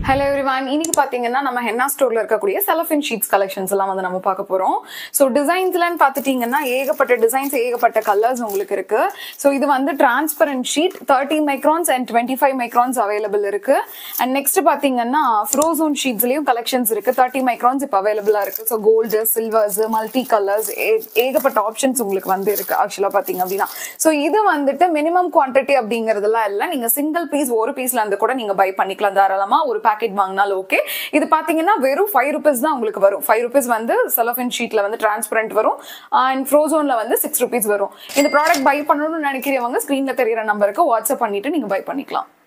hello everyone இன்னைக்கு பாத்தீங்கன்னா நம்ம ஹென்னா ஸ்டோர்ல இருக்கக்கூடிய செலஃபின் ஷீட்ஸ் கலெக்ஷன்ஸ் எல்லாம் வந்து நம்ம பார்க்க போறோம் ஸோ டிசைன்ஸ்லாம் பார்த்துட்டீங்கன்னா ஏகப்பட்ட டிசைன்ஸ் ஏகப்பட்ட கலர்ஸ் உங்களுக்கு இருக்கு ஸோ இது வந்து transparent sheet thirty microns and twenty five microns available இருக்கு அண்ட் நெக்ஸ்ட் பாத்தீங்கன்னா ஃப்ரோசோன் ஷீட்ஸ்லயும் கலெக்ஷன்ஸ் இருக்கு தேர்ட்டி மைக்ரான்ஸ் இப்போ அவைலபிளா இருக்கு so gold silvers multi colours ஏகப்பட்ட ஆப்ஷன்ஸ் உங்களுக்கு வந்து இருக்கு ஆக்சுவலா பாத்தீங்க அப்படின்னா ஸோ இது வந்துட்டு மினிமம் குவான்டிட்டி அப்படிங்கறதுலாம் இல்லை நீங்க சிங்கிள் பீஸ் ஒரு பீஸ்ல இருந்து கூட நீங்க பை பண்ணிக்கலாம் தாராளமா ஒரு பேக்கெட் வாங்கினாலும் ஓகே இது பாத்தீங்கன்னா வெறும் ஃபைவ் ருபீஸ் தான் உங்களுக்கு வரும் ஃபைவ் ருபீஸ் வந்து செலஃபின் ஷீட்ல வந்து டிரான்ஸ்பரண்ட் வரும் அண்ட் ஃப்ரோசோன்ல வந்து சிக்ஸ் ருபீஸ் வரும் இந்த ப்ராடக்ட் பை பண்ணணும்னு நினைக்கிறவங்க ஸ்க்ரீன்ல தெரியிற நம்பருக்கு வாட்ஸ்அப் பண்ணிட்டு நீங்க பை பண்ணிக்கலாம்